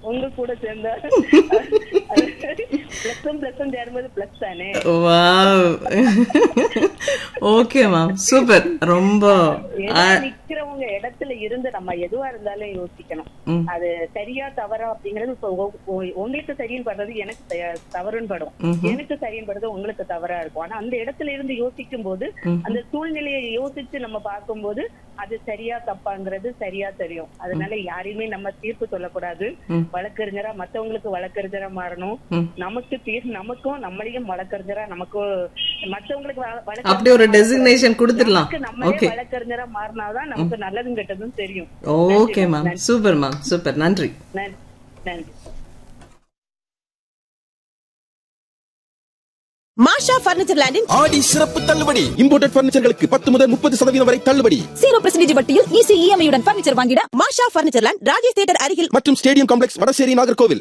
உங்க கூட சேர்ந்தா பிளஸ் ஒன் பிளஸ் ஒன் சேரும்போது பிளஸ் தானே வாவ் ஓகே மேம் சூப்பர் ரொம்ப ஏன்னா நிக்கிறவங்க இடத்துல இருந்து நம்ம எதுவா இருந்தாலும் யோசிக்கணும் ம். அது சரியா தவறா அப்படிங்கறது இப்ப உ- உ- உங்களுக்கு சரின்னு படுறது எனக்கு த- தவறுன்னு படும் எனக்கு சரின்னு படுறது உங்களுக்கு தவறா இருக்கும் ஆனா அந்த இடத்துல இருந்து யோசிக்கும் போது அந்த சூழ்நிலையை யோசிச்சு நம்ம பார்க்கும்போது அது சரியா தப்பாங்கிறது சரியா தெரியும் அதனால யாரையுமே நம்ம தீர்ப்பு சொல்லக்கூடாது வழக்கறிஞரா மத்தவங்களுக்கு வழக்கறிஞரா மாறணும் நமக்கு தீர் நமக்கும் நம்மளையும் வழக்கறிஞரா நமக்கும் மத்தவங்களுக்கு வ- வழக்கறிஞரா அப்படி ஒரு டெசிக்னேஷன் கொடுத்துடலாம் நமக்கு நம்மளே ஓகே வழக்கறிஞரா மாறினாதான் நமக்கு நல்லதும் கெட்டதும் தெரியும் okay ma'am super ma'am super நன்றி நன்றி நன்றி மாஷா பர்னிச்சர் லேண்டின் ஆடி சிறப்பு தள்ளுபடி இம்போர்ட்டட் பர்னிச்சர்களுக்கு பத்து முதல் முப்பது சதவீதம் வரை தள்ளுபடி ஜீரோ பர்சன்டேஜ் வட்டியில் ஈஸி இஎம்ஐயுடன் பர்னிச்சர் வாங்கிட Masha furniture land Rajesh theatre அருகில் மற்றும் ஸ்டேடியம் காம்ப்ளெக்ஸ் வடசேரி நாகர்கோவில்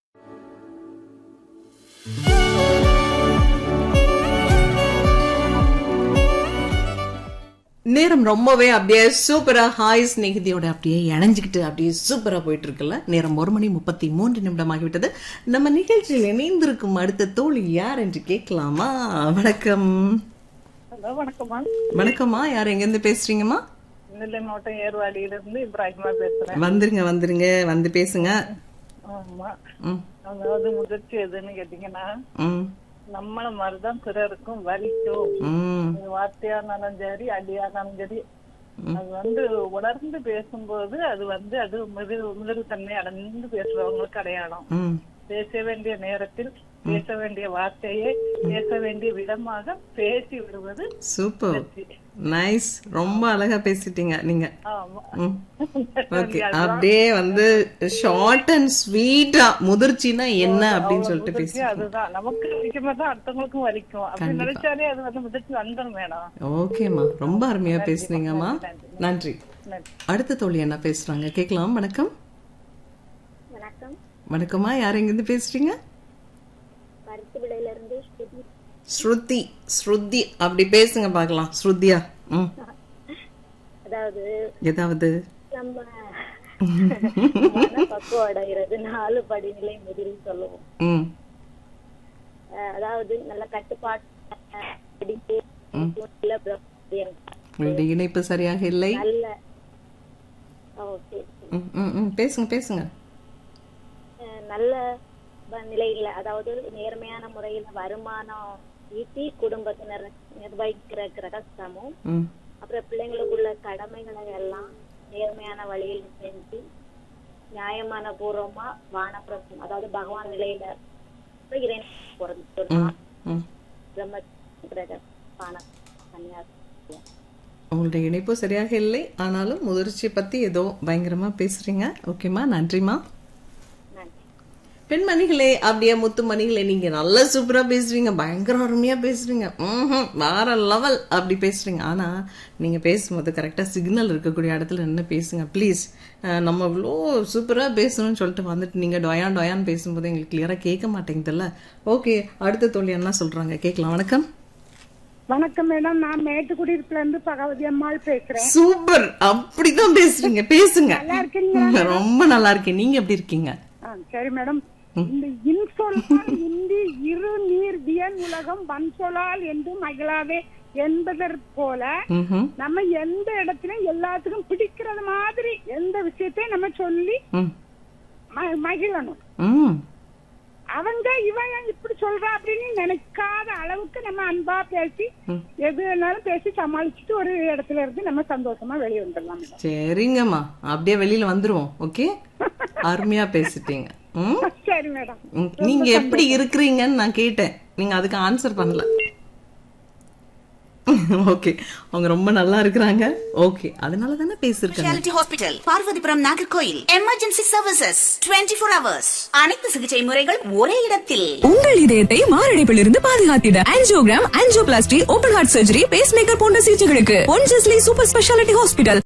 நேரம் ரொம்பவே அப்படியே சூப்பரா ஹாய் ஸ்நேகிதியோட அப்படியே இணைஞ்சுக்கிட்டு அப்படியே சூப்பரா போயிட்டு இருக்குல்ல நேரம் ஒரு மணி முப்பத்தி மூன்று நிமிடம் ஆகிவிட்டது நம்ம நிகழ்ச்சியில் இணைந்திருக்கும் அடுத்த தோழி யார் என்று கேட்கலாமா வணக்கம் ஹலோ வணக்கம்மா வணக்கம்மா யார் எங்க இருந்து பேசுறீங்கம்மா நெல்லை மாவட்டம் ஏர்வாடியில இருந்து இப்ராஹிமா பேசுறேன் வந்துருங்க வந்துருங்க வந்து பேசுங்க ஆமா ம் அதாவது முதிர்ச்சி எதுன்னு கேட்டீங்கன்னா ம் நம்மள மாதிரிதான் பிறருக்கும் வலிக்கும் ம் அது வார்த்தையானாலும் சரி அடியானாலும் சரி அது வந்து உணர்ந்து பேசும்போது அது வந்து அது மிரு மிருகத்தன்மை அடைந்து பேசுறவங்களுக்கு அடையாளம் ம் பேச வேண்டிய நேரத்தில் பேச வேண்டிய வார்த்தையை பேச வேண்டிய விதமாக பேசி விடுவது சூப்பர் நைஸ் ரொம்ப அழகா பேசிட்டீங்க நீங்க ஆமா ம் ஓகே அப்படியே வந்து ஷார்ட் அண்ட் ஸ்வீட்டா முதிர்ச்சினா என்ன அப்படின்னு சொல்லிட்டு முதிர்ச்சி பேசி அதுதான் நமக்கு வலிக்கும் தான் அடுத்தவங்களுக்கும் வலிக்கும் அப்படி நினைச்சாலே அது வந்து முதிர்ச்சி வந்துடும் மேடம் ஓகேம்மா ரொம்ப அருமையா பேசுனீங்கம்மா நன்றி நன்றி. அடுத்த தோழி என்ன பேசுறாங்க கேட்கலாம் வணக்கம் வணக்கம் வணக்கம்மா யார் எங்க இருந்து பேசுறீங்க பருத்தி விடையில இருந்து ஸ்ருதி ஸ்ருதி ஸ்ருதி அப்படி பேசுங்க பார்க்கலாம் ஸ்ருதியா ம் அதாவது ஏதாவது நம்ம மன பக்குவம் அடைகிறது நாலு படிநிலை முதல் சொல்லுவோம் ம் அஹ் அதாவது நல்ல கட்டுப்பாட்டு படிப்பு, நல்ல பிரபத்தியம், உங்களுடைய இணைப்பு சரியாக இல்லை நல்ல ஓகே ம், ம், ம், பேசுங்க பேசுங்க அஹ் நல்ல ப- நிலையில அதாவது நேர்மையான முறையில வருமானம் ஈட்டி குடும்பத்தினர் நிர்வகிக்கிற கிரகஸ்தமும் ம் அப்புறம் பிள்ளைங்களுக்குள்ள கடமைகளை எல்லாம் நேர்மையான வழியில் செஞ்சு நியாயமான பூர்வமா வானப்பிரசம் அதாவது பகவான் நிலையில இப்ப இறைவன் பிறந்து ம் பிரம்ம கிரக பான சன்னியாசி உங்களுடைய இணைப்பு சரியாக இல்லை ஆனாலும் முதிர்ச்சி பத்தி ஏதோ பயங்கரமா பேசுறீங்க ஓகேம்மா நன்றிம்மா நன்றி பெண்மணிகளே அப்படியே முத்து மணிகளே நீங்க நல்லா சூப்பரா பேசுறீங்க பயங்கர அருமையா பேசுறீங்க ம்ஹும், வேற லெவல் அப்படி பேசுறீங்க ஆனா நீங்க பேசும்போது கரெக்டா சிக்னல் இருக்கக்கூடிய இடத்துல நின்று பேசுங்க ப்ளீஸ் நம்ம இவ்வளோ சூப்பரா பேசணும்னு சொல்லிட்டு வந்துட்டு நீங்க டொயான் டொயான் பேசும்போது எங்களுக்கு கிளியரா கேட்க மாட்டேங்குதுல்ல ஓகே அடுத்த தோழி என்ன சொல்றாங்க கேட்கலாம் வணக்கம் வணக்கம் மேடம் நான் மேட்டுக்குடியிருப்புல இருந்து பகவதி அம்மாள் பேசுறேன் சூப்பர் அப்படிதான் பேசுறீங்க பேசுங்க நல்லா இருக்கீங்களா ரொம்ப நல்லா இருக்கேன் நீங்க எப்படி இருக்கீங்க ஆ, சரி மேடம் இந்த இன்சொல்லால் இந்தி இரு நீர் வியன் உலகம் வன்சொலால் என்று மகிழாதே என்பதற்கு போல ம்ஹும். நம்ம எந்த இடத்துலயும் எல்லாத்துக்கும் பிடிக்கிறது மாதிரி எந்த விஷயத்தையும் நம்ம சொல்லி ம் ம- மகிழணும் ம் அவங்க இவன் ஏன் இப்படி சொல்றா அப்படின்னு நினைக்காத அளவுக்கு நம்ம அன்பா பேசி எது வேணாலும் பேசி சமாளிச்சுட்டு ஒரு இடத்துல இருந்து நம்ம சந்தோஷமா வெளியே வந்துடலாம் மேடம் சரிங்கம்மா அப்படியே வெளியில வந்துருவோம் ஓகே அருமையா பேசிட்டீங்க ம்? சரி மேடம் ம். நீங்க எப்படி இருக்கிறீங்கன்னு நான் கேட்டேன் நீங்க அதுக்கு ஆன்சர் பண்ணல ஓகே அவங்க ரொம்ப நல்லா இருக்கிறாங்க ஓகே அதனால தானே பேசிருக்காங்க speciality hospital Parvathipuram Nagercoil emergency services 24 four hours அனைத்து சிகிச்சை முறைகள் ஒரே இடத்தில் உங்கள் இதயத்தை மாரடைப்பிலிருந்து பாதுகாத்திட angiogram angioplasty open heart surgery pacemaker போன்ற சிகிச்சைகளுக்கு ஒன்ஜஸ்லி சூப்பர் ஸ்பெஷாலிட்டி ஹாஸ்பிட்டல்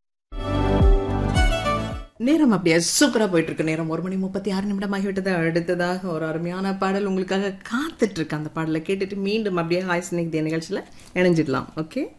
நேரம் அப்படியே சூப்பரா போயிட்டு இருக்கு நேரம் ஒரு மணி முப்பத்தி ஆறு நிமிடம் ஆகிவிட்டது அடுத்ததாக ஒரு அருமையான பாடல் உங்களுக்காக காத்துட்டு இருக்கு அந்த பாடலை கேட்டுட்டு மீண்டும் அப்படியே ஹாய் ஸ்னேக் நிகழ்ச்சியில இணைஞ்சிடலாம் ஓகே